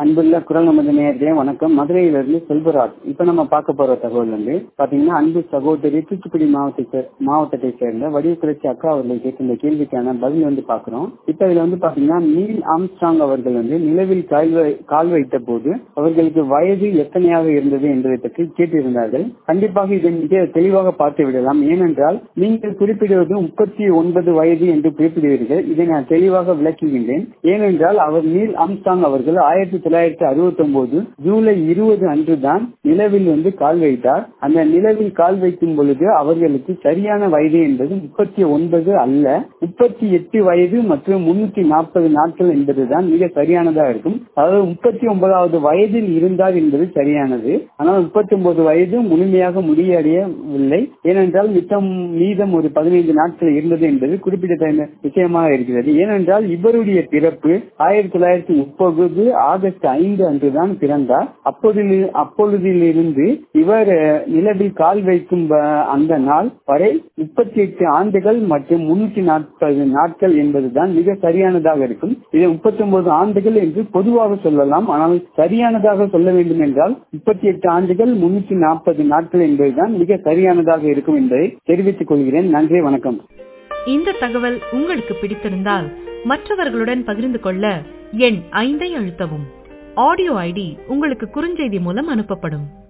அன்புள்ள குரல் நமது நேயர்களே வணக்கம் மதுரையிலிருந்து செல்வராஜ் இப்ப நம்ம பார்க்க போற தகவல் வந்து பாத்தீங்கன்னா அன்பு சகோதரி தூத்துக்குடி மாவட்டத்தை சே- மாவட்டத்தை சேர்ந்த வடிவக்குறிச்சி அக்கா அவர்கள் கேட்ட இந்த கேள்விக்கான பதில் வந்து பாக்குறோம் இப்ப இதுல வந்து பாத்தீங்கன்னா நீல் ஆம்ஸ்ட்ராங் அவர்கள் வந்து நிலவில் கால் வை- கால் வைத்த போது அவர்களுக்கு வயது எத்தனையாக இருந்தது என்பதை பற்றி கேட்டிருந்தார்கள் கண்டிப்பாக இதை மிக தெளிவாக பார்த்து விடலாம் ஏனென்றால் நீங்கள் குறிப்பிடுவது முப்பத்தி ஒன்பது வயது என்று குறிப்பிடுவீர்கள் இதை நான் தெளிவாக விளக்குகின்றேன் ஏனென்றால் அவர் நீல் ஆம்ஸ்டாங் அவர்கள் ஆயிரத்தி தொள்ளாயிரத்தி அறுபத்தி ஒன்பது ஜூலை இருபது அன்றுதான் நிலவில் வந்து கால் வைத்தார் அந்த நிலவில் கால் வைக்கும் பொழுது அவர்களுக்கு சரியான வயது என்பது முப்பத்தி ஒன்பது அல்ல முப்பத்தி எட்டு வயது மற்றும் முன்னூத்தி நாற்பது நாட்கள் என்பதுதான் மிக சரியானதா இருக்கும் அதாவது முப்பத்தி ஒன்பதாவது வயதில் இருந்தார் என்பது சரியானது ஆனால் முப்பத்தி ஒன்பது வயது முழுமையாக முடியடையவில்லை ஏனென்றால் மிச்சம் மீதம் ஒரு பதினைந்து நாட்கள் இருந்தது என்பது குறிப்பிடத்தக்க விஷயமாக இருக்கிறது ஏனென்றால் இவருடைய பிறப்பு ஆயிரத்தி தொள்ளாயிரத்தி முப்பது ஆகஸ்ட் ஐந்து அன்றுதான் பிறந்தார் அப்பொழுது அப்பொழுதிலிருந்து இவர் அஹ், நிலவில் கால் வைக்கும் ப- அந்த நாள் வரை முப்பத்தி எட்டு ஆண்டுகள் மற்றும் முன்னூற்றி நாற்பது நாட்கள் என்பதுதான் மிக சரியானதாக இருக்கும் இது முப்பத்தி ஒன்பது ஆண்டுகள் என்று பொதுவாக சொல்லலாம் ஆனால் சரியானதாக சொல்ல வேண்டும் என்றால் முப்பத்தி எட்டு ஆண்டுகள் முன்னூற்றி நாற்பது நாட்கள் என்பதுதான் மிக சரியானதாக இருக்கும் என்பதை தெரிவித்துக் கொள்கிறேன் நன்றி வணக்கம் இந்த தகவல் உங்களுக்கு பிடித்திருந்தால் மற்றவர்களுடன் பகிர்ந்து கொள்ள எண் ஐந்தை அழுத்தவும் ஆடியோ ஐடி உங்களுக்கு குறுஞ்செய்தி மூலம் அனுப்பப்படும்